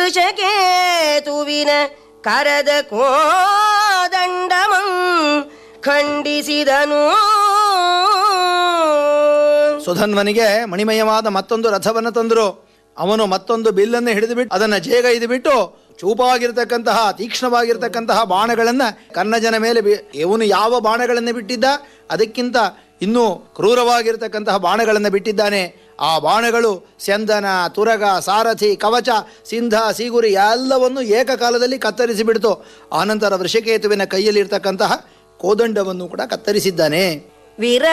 ವೃಷಕೇತುವಿನ ಕರದ ಕೋದಂಡಮಂ ಖಂಡಿಸಿದನು ಸುಧನ್ವನಿಗೆ ಮಣಿಮಯವಾದ ಮತ್ತೊಂದು ರಥವನ್ನು ತಂದರು ಅವನು ಮತ್ತೊಂದು ಬಿಲ್ಲನ್ನು ಹಿಡಿದುಬಿಟ್ಟು ಅದನ್ನು ಜೇಗ ಇದ್ಬಿಟ್ಟು ಚೂಪಾಗಿರ್ತಕ್ಕಂತಹ ತೀಕ್ಷ್ಣವಾಗಿರ್ತಕ್ಕಂತಹ ಬಾಣಗಳನ್ನು ಕನ್ನಜನ ಮೇಲೆ ಬಿ- ಇವನು ಯಾವ ಬಾಣಗಳನ್ನು ಬಿಟ್ಟಿದ್ದ ಅದಕ್ಕಿಂತ ಇನ್ನೂ ಕ್ರೂರವಾಗಿರ್ತಕ್ಕಂತಹ ಬಾಣಗಳನ್ನು ಬಿಟ್ಟಿದ್ದಾನೆ ಆ ಬಾಣಗಳು ಸ್ಯಂದನ ತುರಗ ಸಾರಥಿ ಕವಚ ಸಿಂಧ ಸೀಗುರಿ ಎಲ್ಲವನ್ನು ಏಕಕಾಲದಲ್ಲಿ ಕತ್ತರಿಸಿ ಬಿಡ್ತು ಆನಂತರ ವೃಷಕೇತುವಿನ ಕೈಯಲ್ಲಿರ್ತಕ್ಕಂತಹ ಕೋದಂಡವನ್ನು ಕೂಡ ಕತ್ತರಿಸಿದ್ದಾನೆ ವಿರ